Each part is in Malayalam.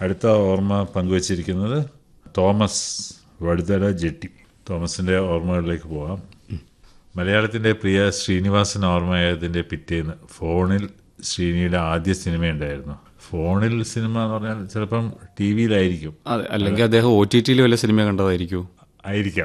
അടുത്ത ഓർമ്മ പങ്കുവച്ചിരിക്കുന്നത് തോമസ് വടുതല ജെട്ടി തോമസിന്റെ ഓർമ്മകളിലേക്ക് പോവാം മലയാളത്തിന്റെ പ്രിയ ശ്രീനിവാസൻ ഓർമ്മയായതിന്റെ പിറ്റേന്ന് ഫോണിൽ ശ്രീനിയുടെ ആദ്യ സിനിമയുണ്ടായിരുന്നു ഫോണിൽ സിനിമ എന്ന് പറഞ്ഞാൽ ചിലപ്പം ടി വിയിലായിരിക്കും അതെ അല്ലെങ്കിൽ അദ്ദേഹം ഒ ടി ടിയിൽ വല്ല സിനിമ കണ്ടതായിരിക്കൂ ആയിരിക്കാം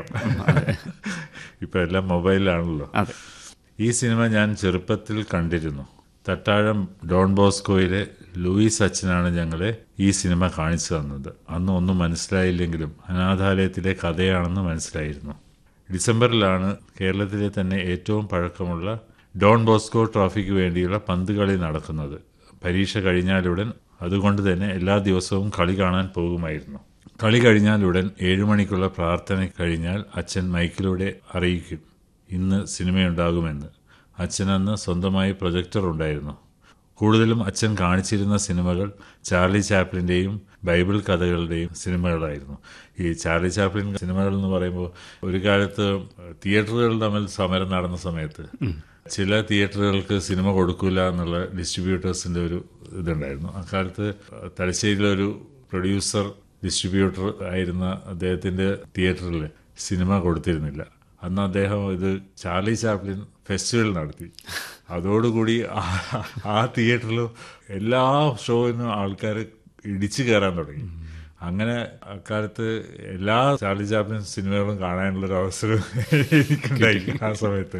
ഇപ്പൊ എല്ലാം മൊബൈലിലാണല്ലോ അതെ ഈ സിനിമ ഞാൻ ചെറുപ്പത്തിൽ കണ്ടിരുന്നു തട്ടാഴം ഡോൺ ബോസ്കോയിലെ ലൂയിസ് അച്ഛനാണ് ഞങ്ങളെ ഈ സിനിമ കാണിച്ചു തന്നത് അന്ന് ഒന്നും മനസ്സിലായില്ലെങ്കിലും അനാഥാലയത്തിലെ കഥയാണെന്ന് മനസ്സിലായിരുന്നു ഡിസംബറിലാണ് കേരളത്തിലെ തന്നെ ഏറ്റവും പഴക്കമുള്ള ഡോൺ ബോസ്കോ ട്രോഫിക്ക് വേണ്ടിയുള്ള പന്ത് കളി നടക്കുന്നത് പരീക്ഷ കഴിഞ്ഞാലുടൻ അതുകൊണ്ട് തന്നെ എല്ലാ ദിവസവും കളി കാണാൻ പോകുമായിരുന്നു കളി കഴിഞ്ഞാലുടൻ ഏഴു മണിക്കുള്ള പ്രാർത്ഥന കഴിഞ്ഞാൽ അച്ഛൻ മൈക്കിലൂടെ അറിയിക്കും ഇന്ന് സിനിമയുണ്ടാകുമെന്ന് അച്ഛനന്ന് സ്വന്തമായി പ്രൊജക്ടർ ഉണ്ടായിരുന്നു കൂടുതലും അച്ഛൻ കാണിച്ചിരുന്ന സിനിമകൾ ചാർലി ചാപ്ലിൻ്റെയും ബൈബിൾ കഥകളുടെയും സിനിമകളായിരുന്നു ഈ ചാർലി ചാപ്ലിൻ സിനിമകൾ എന്ന് പറയുമ്പോൾ ഒരു കാലത്ത് തിയേറ്ററുകൾ തമ്മിൽ സമരം നടന്ന സമയത്ത് ചില തിയേറ്ററുകൾക്ക് സിനിമ കൊടുക്കില്ല എന്നുള്ള ഡിസ്ട്രിബ്യൂട്ടേഴ്സിന്റെ ഒരു ഇതുണ്ടായിരുന്നു അക്കാലത്ത് തലശ്ശേരിയിലൊരു പ്രൊഡ്യൂസർ ഡിസ്ട്രിബ്യൂട്ടർ ആയിരുന്ന അദ്ദേഹത്തിന്റെ തിയേറ്ററിൽ സിനിമ കൊടുത്തിരുന്നില്ല അന്ന് അദ്ദേഹം ഇത് ചാർലി ചാപ്ലിൻ ഫെസ്റ്റിവൽ നടത്തി അതോടുകൂടി ആ- ആ തിയേറ്ററിലും എല്ലാ ഷോയിനും ആൾക്കാർ ഇടിച്ചു കയറാൻ തുടങ്ങി അങ്ങനെ അക്കാലത്ത് എല്ലാ ചാർലി ചാപ്ലിൻ സിനിമകളും കാണാനുള്ളൊരു അവസരം എനിക്കുണ്ടായി ആ സമയത്ത്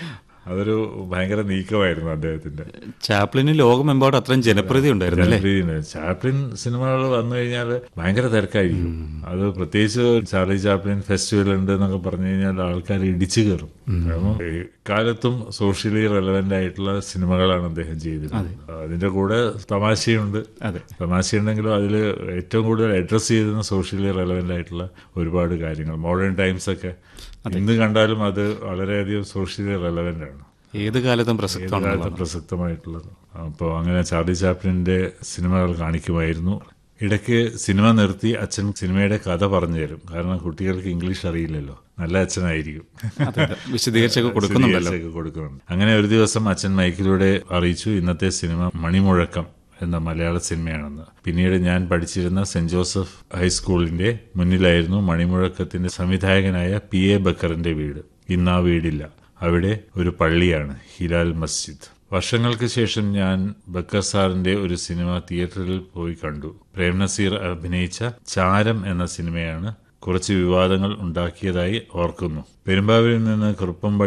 അതൊരു ഭയങ്കര നീക്കമായിരുന്നു അദ്ദേഹത്തിന്റെ ചാപ്ലിന് ലോകമെമ്പാടും അത്രയും ജനപ്രീതി ഉണ്ടായിരുന്നു അല്ലേ ജനപ്രീതിയുണ്ട്. ചാപ്ലിൻ സിനിമകൾ വന്നു കഴിഞ്ഞാൽ ഭയങ്കര തിരക്കായിരിക്കും അത് പ്രത്യേകിച്ച് ചാർലി ചാപ്ലിൻ ഫെസ്റ്റിവൽ ഉണ്ട് എന്നൊക്കെ പറഞ്ഞു കഴിഞ്ഞാൽ ആൾക്കാർ ഇടിച്ചു കയറും കാരണം കാലത്തും സോഷ്യലി റെലവെന്റ് ആയിട്ടുള്ള സിനിമകളാണ് അദ്ദേഹം ചെയ്തിരുന്നത് അതിന്റെ കൂടെ തമാശയുണ്ട് അതെ. തമാശയുണ്ടെങ്കിലും അതിൽ ഏറ്റവും കൂടുതൽ അഡ്രസ് ചെയ്തിരുന്ന സോഷ്യലി റെലവെന്റ് ആയിട്ടുള്ള ഒരുപാട് കാര്യങ്ങൾ മോഡേൺ ടൈംസ് ഒക്കെ ഇന്ന് കണ്ടാലും അത് വളരെയധികം സോഷ്യലി റെലവെന്റ് ആണ് ഏത് കാലത്തും ഏത് പ്രസക്തമാണ് കാലത്തും പ്രസക്തമായിട്ടുള്ളത് അപ്പോൾ അങ്ങനെ ചാർലി ചാപ്ലിന്റെ സിനിമകൾ കാണിക്കുമായിരുന്നു ഇടയ്ക്ക് സിനിമ നിർത്തി അച്ഛൻ സിനിമയുടെ കഥ പറഞ്ഞു തരും കാരണം കുട്ടികൾക്ക് ഇംഗ്ലീഷ് അറിയില്ലല്ലോ നല്ല അച്ഛനായിരിക്കും അതെ, അതെ. വിശദീകരിച്ചൊക്കെ കൊടുക്കുന്നുണ്ടല്ലോ വിശദീകരിച്ചൊക്കെ കൊടുക്കുന്നുണ്ട് അങ്ങനെ ഒരു ദിവസം അച്ഛൻ മൈക്കിലൂടെ അറിയിച്ചു ഇന്നത്തെ സിനിമ മണിമുഴക്കം എന്ന മലയാള സിനിമയാണെന്ന് പിന്നീട് ഞാൻ പഠിച്ചിരുന്ന സെന്റ് ജോസഫ് ഹൈസ്കൂളിന്റെ മുന്നിലായിരുന്നു മണിമുഴക്കത്തിന്റെ സംവിധായകനായ പി എ ബക്കറിന്റെ വീട് ഇന്ന് ആ വീടില്ല അവിടെ ഒരു പള്ളിയാണ് ഹിലാൽ മസ്ജിദ് വർഷങ്ങൾക്ക് ശേഷം ഞാൻ ബക്കർ സാറിന്റെ ഒരു സിനിമ തിയേറ്ററിൽ പോയി കണ്ടു പ്രേം നസീർ അഭിനയിച്ച ചാരം എന്ന സിനിമയാണ് കുറച്ച് വിവാദങ്ങൾ ഉണ്ടാക്കിയതായി ഓർക്കുന്നു പെരുമ്പാവൂരിൽ നിന്ന് കുറുപ്പംപടി